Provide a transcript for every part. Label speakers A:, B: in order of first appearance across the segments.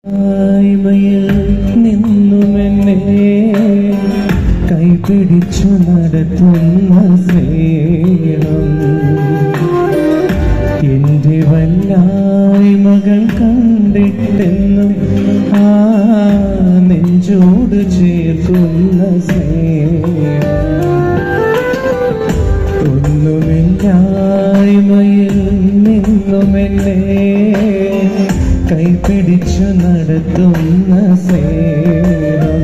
A: ആയ്മയിൽ നിന്നുമെന്നെ കൈപിടിച്ചു നടത്തുന്ന സ്നേഹം എന്റെ വല്ലായ്മകൾ കണ്ടിട്ടെന്നും ആ നെഞ്ചോട് ചേർക്കുന്ന സ്നേഹം ഒന്നുമില്ലായ്മയിൽ നിന്നുമെന്നെ കൈപിടിച്ചു നടത്തുന്ന സ്നേഹം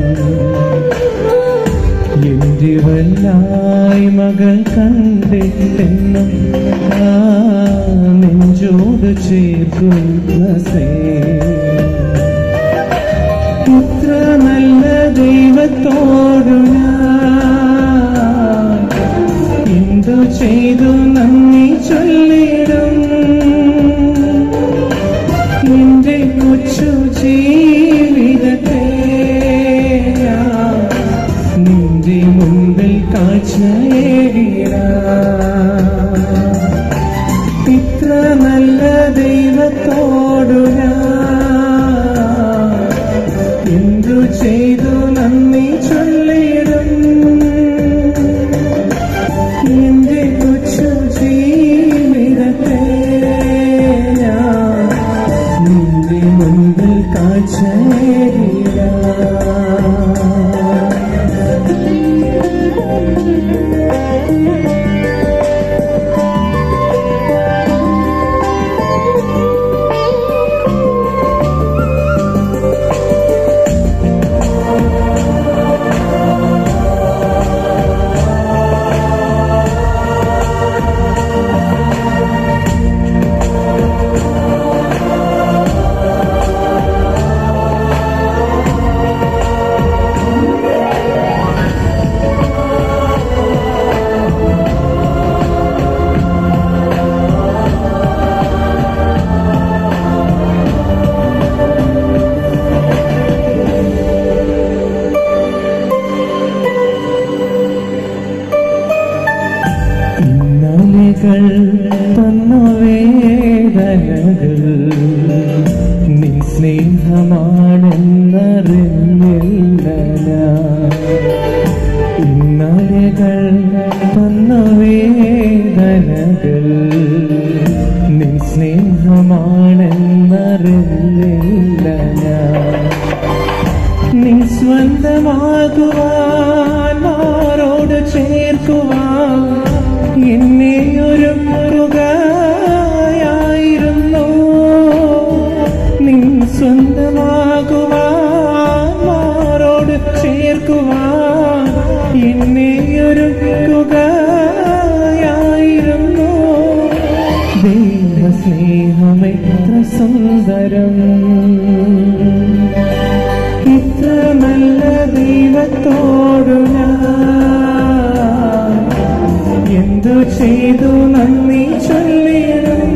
A: എന്റെ വല്ലായ്മകൾ കണ്ടിട്ടെന്നും ആ നെഞ്ചോട് ചേർക്കുന്ന സ്നേഹം ഇത്ര നല്ല ദൈവത്തോടു ഞാൻ എന്തു ചെയ്തു നന്ദി ചൊല്ലിടും എന്റെ കൊച്ചു ജീവിതത്തെ ഞാൻ നിന്റെ മുൻപിൽ കാഴ്ചയേകിടാം ഇത്ര നല്ല ദൈവത്തോടു ഞാൻ എന്തു ചെയ്തു നന്ദി ചൊല്ലിടും എന്റെ കൊച്ചു ജീവിതത്തെ ഞാൻ നിന്റെ മുൻപിൽ കാഴ്ചയേകിടാം ഇന്നലെകൾ തന്ന വേദനകൾ നിൻ സ്നേഹമാണെന്നറിഞ്ഞില്ല ഞാൻ. ഇന്നലെകൾ തന്ന വേദനകൾ നിൻ സ്നേഹമാണെന്നറിഞ്ഞില്ല ഞാൻ നീ സ്വന്തമാകുവാൻ മാറോട് ചേർക്കുവാൻ എന്നെ ഒരു മുറുകയായിരുന്നു നിൻ സ്വന്തമാകുവാൻ മാറോട് ചേർക്കുവാൻ എന്നെ ഒരു മുറുകയായിരുന്നു ദൈവസ്നേഹമെത്ര സുന്ദരം ഇത്ര നല്ല ദൈവത്തോടു ഞാൻ എന്തു ചെയ്തു നന്ദി ചൊല്ലിടും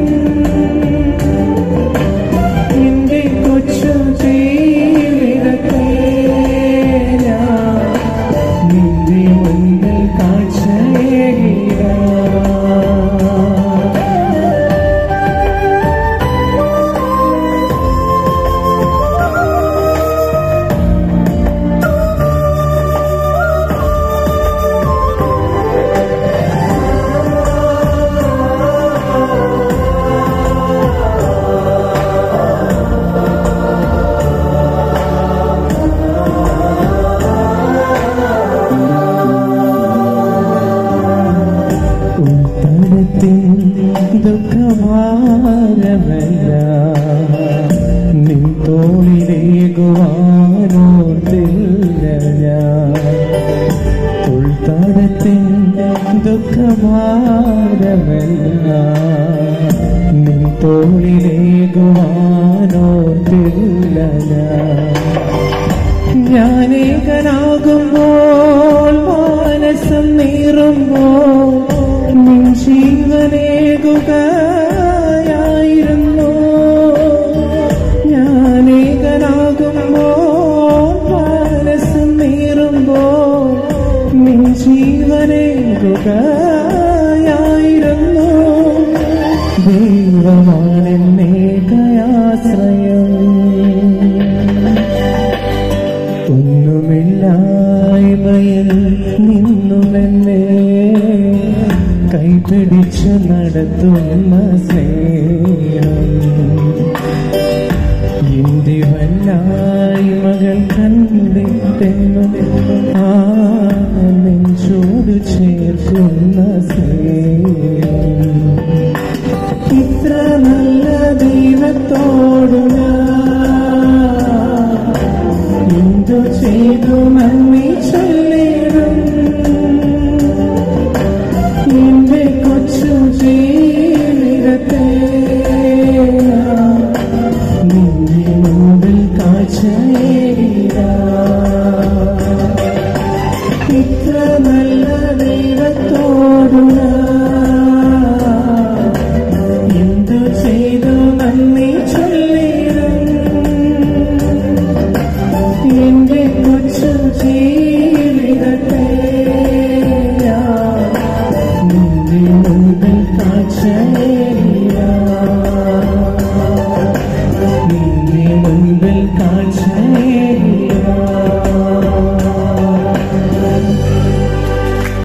A: എന്റെ കൊച്ചു ജീവിതത്തെ ഞാൻ നിന്റെ മുന്നിൽ കാഴ്ചയേകിടാം ഉൾത്തടത്തിൻ ദുഃഖഭാരമല്ല നിൻ തോളിലേകുവാനോർത്തില്ല ഞാൻ ഉൾത്തടത്തിൻ ദുഃഖഭാരമല്ല നിൻ തോളിലേകുവാനോർത്തില്ല ഞാൻ ഞാനേകനാകുമ്പോൾ മാനസം നീറുമ്പോൾ നിൻ ജീവനേകുകയായിരുന്നു ഞാനേകനാകുമ്പോൾ മാനസം നീറുമ്പോൾ നിൻ ജീവനേകുകയായിരുന്നു ദൈവമാണെന്നേകയാശ്രയം പിടിച്ചു നടത്തുന്ന സ്നേഹം എന്റെ വല്ലായി മകൾ കണ്ടിട്ടെന്നും ആ നെഞ്ചോട് ചേർക്കുന്ന സ്നേഹം ഇത്ര നല്ല ദൈവത്തോടു എന്തു ചെയ്തു നന്ദി ചൊല്ലിടും എന്റെ കൊച്ചു ജീവിതത്തെ നിന്റെ മുമ്പിൽ കാഴ്ചയേരാ ഇത്ര നല്ല ദൈവത്തോടുള്ള എന്തു ചെയ്തു നന്ദി ചൊല്ലിടും എന്റെ കൊച്ചു ജീവിതത്തെ ഞാൻ നിന്റെ മുമ്പിൽ കാഴ്ചയേരാ നിന്റെ മുമ്പിൽ കാഴ്ചയേരാ